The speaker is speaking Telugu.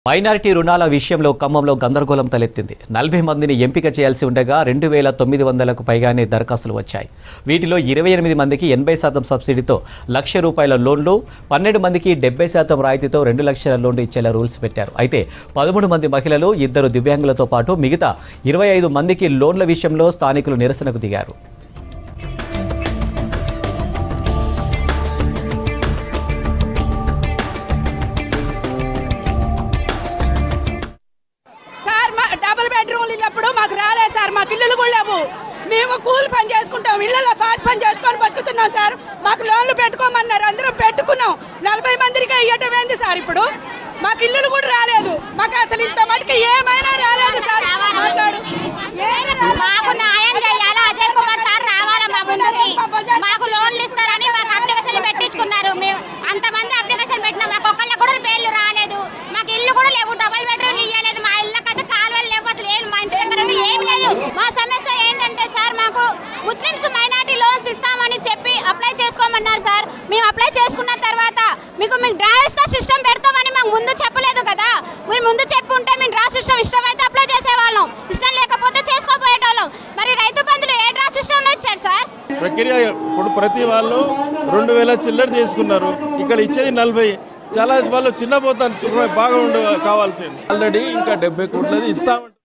మైనారిటీ రుణాల విషయంలో ఖమ్మంలో గందరగోళం తలెత్తింది నలభై మందిని ఎంపిక చేయాల్సి ఉండగా రెండు వేల తొమ్మిది వందలకు పైగానే దరఖాస్తులు వచ్చాయి వీటిలో ఇరవై ఎనిమిది మందికి ఎనభై శాతం సబ్సిడీతో లక్ష రూపాయల లోన్లు పన్నెండు మందికి డెబ్బై శాతం రాయితీతో రెండు లక్షల లోన్లు ఇచ్చేలా రూల్స్ పెట్టారు అయితే పదమూడు మంది మహిళలు ఇద్దరు దివ్యాంగులతో పాటు మిగతా ఇరవై ఐదు మందికి లోన్ల విషయంలో స్థానికులు నిరసనకు దిగారు సార్ మా డబుల్ బెడ్రూమ్లు ఇల్లప్పుడు మాకు రాలేదు సార్ మాకు ఇల్లులు కూడా లేవు మేము కూలి పని చేసుకుంటాం ఇళ్ళల్లో పాస్ పని చేసుకొని బతుకుతున్నాం సార్ మాకు లోన్లు పెట్టుకోమన్నారు అందరం పెట్టుకున్నాం నలభై మందికి ఇవ్వటం ఏంది సార్ ఇప్పుడు మాకు ఇల్లులు కూడా రాలేదు మాకు అసలు ఇంత మటుకు ఏమైనా రాలేదు సార్ మాట్లాడు ఏమీ రాలేదు. మాకు న్యాయం చేయాలా అజయ్ కుమార్ సార్ రావాలా మా ముందుకి మాకు లోన్లు ఇస్తారని మాకు అప్లికేషన్ పెట్టించుకున్నారు మేము అంతమంది అప్లికేషన్ పెట్టినా మాకు ఒక్కళ్ళ కూడా పేర్లు రాలేదు మాకు ఇల్లు కూడా లేవు డబల్ బెడ్రూమ్ ఇవ్వలేదు మా ఇళ్ళకైతే కాలువలు లేవు అసలు ఏం మా ఇంటి దగ్గర అయితే ఏం లేదు మా సమస్య ఏంటంటే సార్ మాకు ముస్లిమ్స్ మైనార్టీ లోన్స్ ఇస్తామని చెప్పి అప్లై చేసుకోమన్నారు సార్ మేము అప్లై చేసుకున్న తర్వాత మీకు మీకు డ్రా ఇస్తా సిస్టమ్ పెడతామని మాకు ముందు చెప్పలేదు కదా మీరు ముందు చెప్పి ఉంటే మేము డ్రా సిస్టమ్ ఇష్టమైతే అప్లై చేసేవాళ్ళం ఇష్టం లేకపోతే చేసుకోపోయేటోళ్ళం మరి రైతు బంధులు ఏ డ్రా సిస్టంలో ఇచ్చారు సార్ ప్రక్రియ ఇప్పుడు ప్రతి వాళ్ళు రెండు వేల చిల్లర చేసుకున్నారు ఇక్కడ ఇచ్చేది నలభై చాలా వాళ్ళు చిన్న పోతాను బాగా ఉండ కావాల్సింది ఆల్రెడీ ఇంకా డెబ్బై కోట్లది ఇస్తాం